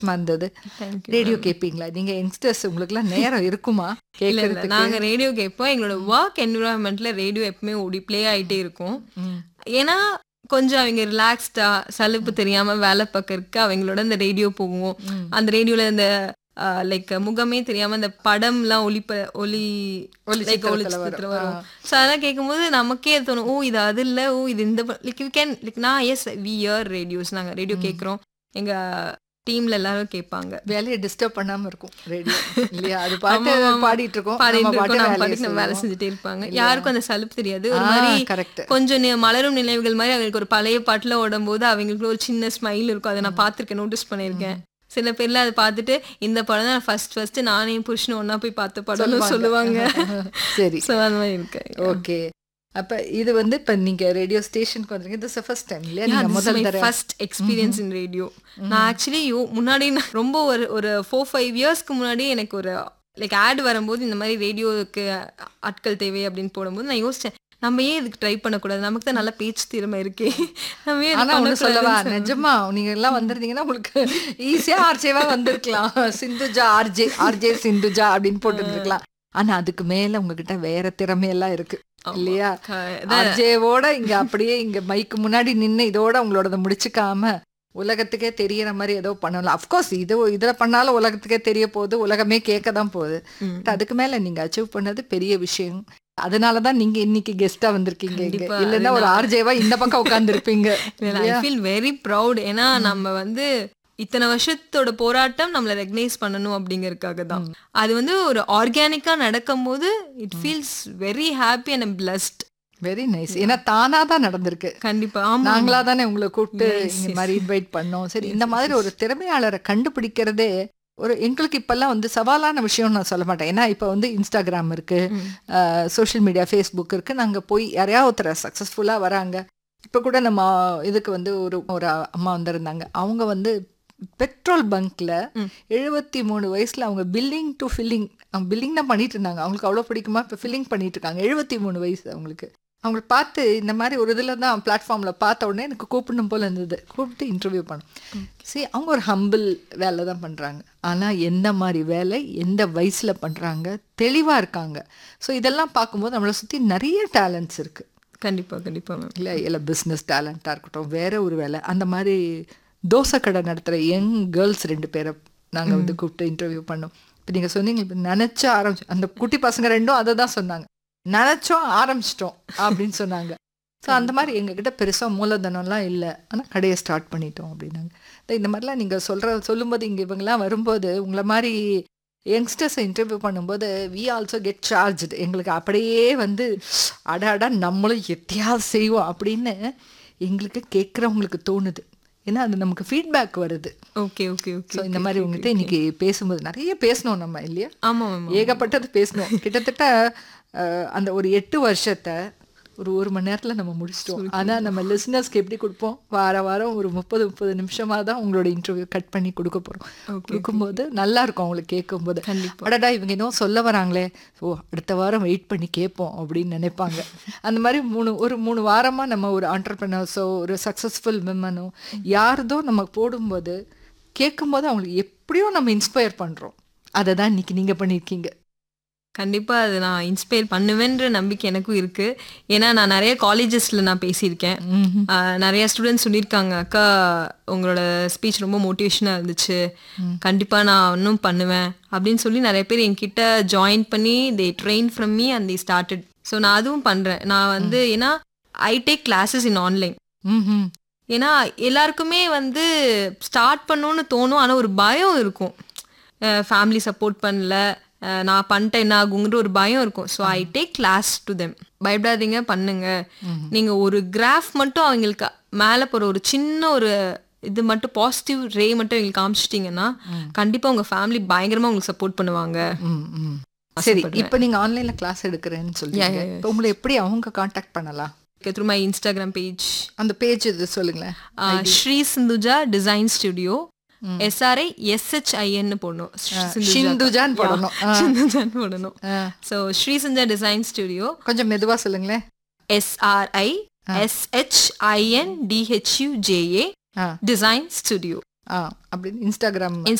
வந்தது Thank you, radio ma'am. கேட்பீங்களா நீங்க யங்ஸ்டர்ஸ் உங்களுக்குலாம் நேரம் இருக்குமா இல்ல இல்ல கேட்கறதுக்கு நாங்க ரேடியோ கேட்போம் எங்களோட ஒர்க் என்விரான்மெண்ட்ல ரேடியோ எப்பவுமே ஓடி ப்ளே ஆயிட்டே இருக்கும் ம். ஏன்னா கொஞ்சம் அவங்க ரிலாக்ஸ்டா சலுப்பு தெரியாம வேலை பார்க்கறதுக்கு அவங்களோட இந்த ரேடியோ போகும் ம். அந்த ரேடியோல இந்த லைக் முகமே தெரியாம இந்த படம்லாம் ஒளிப்ப ஒளி ஒலி லைக் ஒளி சித்திரத்துல சித்திரத்துல வரும். வரும் ஸோ அதெல்லாம் கேட்கும்போது நமக்கே அது தோணும் ஓ இது அது இல்ல ஓ இது இந்த லைக் வி கேன் லைக் நான் எஸ் வி இயர் ரேடியோஸ் நாங்க ரேடியோ கேட்குறோம் எங்க டீம்ல எல்லாரும் கேட்பாங்க வேலையை டிஸ்டர்ப் பண்ணாம இருக்கும் ரேடியோ இல்லையா அது பாட்டு ஆமா, ஆமா. பாடிட்டு இருக்கோம் பாடிட்டு நம்ம இருக்கோம், நம்ம பாட்டு பாட்டுக்கு நம்ம வேலை வேலை செஞ்சுட்டே இருப்பாங்க இல்லையா? யாருக்கும் அந்த சலுப்பு தெரியாது ஒரு மாதிரி கரெக்ட் கொஞ்சம் நி- மலரும் நினைவுகள் மாதிரி அவங்களுக்கு ஒரு பழைய பாட்டுல ஓடும்போது அவங்களுக்கு ஒரு சின்ன ஸ்மைல் இருக்கும் அதை நான் பார்த்திருக்கேன் நோட்டீஸ் பண்ணியிருக்கேன் சில பேர்ல அதை பார்த்துட்டு இந்த படம் தான் ஃபர்ஸ்ட் ஃபர்ஸ்ட் நானே என் புருஷனும் ஒண்ணா போய் பார்த்த படம்னு சொல்லுவாங்க சரி ஸோ அந்த மாதிரி இருக்கு ஓகே அப்ப இது வந்து இப்ப நீங்க ரேடியோ ஸ்டேஷனுக்கு வந்தீங்க this is the first time இல்லையா நீங்க முதல் தடவை ஃபர்ஸ்ட் எக்ஸ்பீரியன்ஸ் இன் ரேடியோ நான் ஆக்சுவலி முன்னாடி நான் ரொம்ப ஒரு ஒரு ஃபோர் ஃபைவ் இயர்ஸ்க்கு முன்னாடி எனக்கு ஒரு லைக் ஆட் வரும்போது இந்த மாதிரி ரேடியோவுக்கு ஆட்கள் தேவை அப்படின்னு போடும்போது நான் யோசிச்சேன் நம்ம ஏன் இதுக்கு ட்ரை பண்ணக்கூடாது நமக்கு தான் நல்ல பேச்சு திறமை இருக்கே நம்ம ஏன் இது ஆனா ஒண்ணு சொல்லவா பண்ணக்கூடாதுன்னு சொன்னேன். நிஜமா நீங்க எல்லாம் வந்திருந்தீங்கன்னா உங்களுக்கு ஈஸியா ஆர்ஜேவா வந்திருக்கலாம் சிந்துஜா ஆர்ஜே ஆர்ஜே சிந்துஜா அப்படின்னு போட்டு இருந்திருக்கலாம் ஆனா அதுக்கு மேல உங்ககிட்ட வேற திறமையெல்லாம் இருக்கு ஆமா. இல்லையா க- அதான் ஆர்ஜேவோட இங்க அப்படியே இங்க மைக்கு முன்னாடி நின்னு இதோட உங்களோடத முடிச்சுக்காம உலகத்துக்கே தெரியற மாதிரி ஏதோ பண்ணலாம் அஃப்கோர்ஸ் இது இதுல பண்ணாலும் உலகத்துக்கே தெரிய போகுது உலகமே கேட்க தான் போகுது ம். But அதுக்கு மேல நீங்க அச்சீவ் பண்ணது பெரிய விஷயம் அதனாலதான் நீங்க இன்னைக்கு கெஸ்டா வந்திருக்கீங்க இங்க கண்டிப்பா. இல்லைன்னா அது ஒரு நான் ஆர்ஜேவா இந்த பக்கம் உட்கார்ந்துருப்பீங்க ஐ ஃபீல் வெரி ப்ரௌட் ஏன்னா நம்ம வந்து இத்தனை வருஷத்தோட போராட்டம் நம்மள ரெகனைஸ் பண்ணணும் அப்படிங்கறதுக்காக தான் அது வந்து ஒரு ஆர்கானிக்கா நடக்கும்போது it feels very happy and blessed very nice ஏன்னா தானா தான் நடந்திருக்கு கண்டிப்பா ஆமா நாங்களா தானே உங்களை கூப்பிட்டு Yes, இந்த yes. மாதிரி இன்வைட் பண்ணோம் சரி இந்த மாதிரி ஒரு திறமையாளரை கண்டுபிடிக்கிறதே ஒரு எங்களுக்கு இப்பெல்லாம் வந்து சவாலான விஷயம் நான் சொல்ல மாட்டேன் ஏன்னா இப்போ வந்து இன்ஸ்டாகிராம் இருக்கு சோஷியல் மீடியா ஃபேஸ்புக் இருக்கு நாங்க போய் யாரையா ஒருத்தர் சக்ஸஸ்ஃபுல்லா வராங்க இப்போ கூட நம்ம இதுக்கு வந்து ஒரு ஒரு அம்மா வந்திருந்தாங்க அவங்க வந்து பெட்ரோல் பங்க்ல ம். எழுபத்தி மூணு வயசுல அவங்க பில்லிங் டு ஃபில்லிங் அவங்க பில்லிங் தான் பண்ணிட்டு இருந்தாங்க அவங்களுக்கு அவ்வளோ பிடிக்குமா இப்போ ஃபில்லிங் பண்ணிட்டு இருக்காங்க எழுபத்தி மூணு வயசு அவங்களுக்கு அவங்களை பார்த்து இந்த மாதிரி ஒரு இதில் தான் பிளாட்ஃபார்மில் பார்த்த உடனே எனக்கு கூப்பிடணும் போல இருந்தது கூப்பிட்டு இன்டர்வியூ பண்ணோம் சரி அவங்க ஒரு ஹம்பிள் வேலை தான் பண்ணுறாங்க ஆனால் எந்த மாதிரி வேலை எந்த வயசில் பண்ணுறாங்க தெளிவாக இருக்காங்க ஸோ இதெல்லாம் பார்க்கும்போது நம்மளை சுற்றி நிறைய டேலண்ட்ஸ் இருக்குது கண்டிப்பா கண்டிப்பா மேம் இல்லை இல்லை பிஸ்னஸ் டேலண்ட்டாக இருக்கட்டும் வேற ஒரு வேலை அந்த மாதிரி தோசை கடை நடத்துகிற யங் கேர்ள்ஸ் ரெண்டு பேரை நாங்கள் வந்து கூப்பிட்டு இன்டர்வியூ பண்ணோம் இப்போ நீங்கள் சொன்னீங்க இப்போ நினச்ச ஆரம்பிச்சு அந்த குட்டி பசங்க ரெண்டும் அதை தான் சொன்னாங்க நினச்சோம் ஆரம்பிச்சிட்டோம் அப்படின்னு சொன்னாங்க ஸோ அந்த மாதிரி எங்ககிட்ட பெருசாக மூலதனம்லாம் இல்லை ஆனால் கடையை ஸ்டார்ட் பண்ணிட்டோம் அப்படின்னாங்க இந்த- இந்த மாதிரிலாம் நீங்கள் சொல்கிற சொல்லும்போது இங்கே இவங்கெல்லாம் வரும்போது உங்களை மாதிரி யங்ஸ்டர்ஸை இன்டர்வியூ பண்ணும்போது வி ஆல்சோ கெட் சார்ஜ் எங்களுக்கு அப்படியே வந்து அட அட நம்மளும் எத்தையாவது செய்வோம் அப்படின்னு எங்களுக்கு கேட்குறவங்களுக்கு தோணுது ஏன்னா அது நமக்கு ஃபீட்பேக் வருது ஓகே ஓகே ஓகே ஸோ இந்த மாதிரி உங்ககிட்ட இன்னைக்கு பேசும்போது நிறைய பேசணும் நம்ம இல்லையா ஆமா மேம் ஏகப்பட்டது பேசணும் கிட்டத்தட்ட அஹ், அந்த ஒரு எட்டு வருஷத்தை ஒரு ஒரு மணி நேரத்தில் நம்ம முடிச்சிட்டோம் ஆனால் நம்ம லிசனர்ஸ்க்கு எப்படி கொடுப்போம் வார வாரம் ஒரு முப்பது முப்பது நிமிஷமாக தான் உங்களோட இன்டர்வியூ கட் பண்ணி கொடுக்க போகிறோம் கொடுக்கும்போது நல்லா இருக்கும் அவங்களுக்கு கேட்கும்போது கண்டிப்பா. அடடா இவங்க இன்னும் சொல்ல வராங்களே ஓ அடுத்த வாரம் வெயிட் பண்ணி கேட்போம் அப்படின்னு நினைப்பாங்க அந்த மாதிரி மூணு ஒரு மூணு வாரமாக நம்ம ஒரு ஆண்டர்பிரினர்ஸோ ஒரு சக்ஸஸ்ஃபுல் விமனோ யாரதோ நம்ம போடும்போது கேட்கும்போது அவங்களுக்கு எப்படியோ நம்ம இன்ஸ்பயர் பண்ணுறோம் அதை தான் இன்னைக்கு நீங்கள் பண்ணியிருக்கீங்க கண்டிப்பா அது நான் இன்ஸ்பயர் பண்ணுவேன்ற நம்பிக்கை எனக்கும் இருக்கு ஏன்னா நான் நிறைய காலேஜஸ்ல நான் பேசியிருக்கேன் ஆஹ் நிறைய ஸ்டூடெண்ட்ஸ் சொல்லியிருக்காங்க அக்கா உங்களோட ஸ்பீச் ரொம்ப மோட்டிவேஷனாக இருந்துச்சு கண்டிப்பா நான் இன்னும் பண்ணுவேன் அப்படின்னு சொல்லி நிறைய பேர் என்கிட்ட ஜாயின் பண்ணி they train from me and the started so நான் அதுவும் பண்றேன் நான் வந்து ஏன்னா I take classes in online ம் ஏன்னா எல்லாருக்குமே வந்து ஸ்டார்ட் பண்ணணும்னு தோணும் ஆனால் ஒரு பயம் இருக்கும் ஃபேமிலி சப்போர்ட் பண்ணல அஹ் நான் பண்ணிட்டேன் என்ன ஆகுங்கிற ஒரு பயம் இருக்கும் so I take class to them பயப்படாதீங்க பண்ணுங்க நீங்க ஒரு கிராஃப் மட்டும் அவங்களுக்கு மேலே போகிற ஒரு சின்ன ஒரு இது மட்டும் பாசிட்டிவ் ரே மட்டும் எங்களுக்கு காமிச்சிட்டிங்கன்னா கண்டிப்பா உங்க ஃபேமிலி பயங்கரமா உங்களுக்கு சப்போர்ட் பண்ணுவாங்க ம் ம் சரி இப்போ நீங்கள் ஆன்லைனில் கிளாஸ் எடுக்கிறேன்னு சொல்லுங்க இப்போ உங்களை எப்படி அவங்க காண்டாக்ட் பண்ணலாம் த்ரூ மை இன்ஸ்டாகிராம் பேஜ் அந்த பேஜ் இது சொல்லுங்களேன் Sri Sindhuja design studio S R I எஸ்ஹெச்ஐஎன்னு போடணும் ஷிந்துஜான்னு போடணும். ஆ. சிந்துஜான்னு போடணும் ஆ. ஸோ ஸ்ரீ சிந்தா டிசைன் ஸ்டுடியோ கொஞ்சம் மெதுவாக சொல்லுங்களேன் எஸ்ஆர்ஐ எஸ்ஹெச்ஐஎன் டிஹெச்யூஜேஏ ஆ டிசைன் ஸ்டுடியோ ஆ அப்படின்னு இன்ஸ்டாகிராம்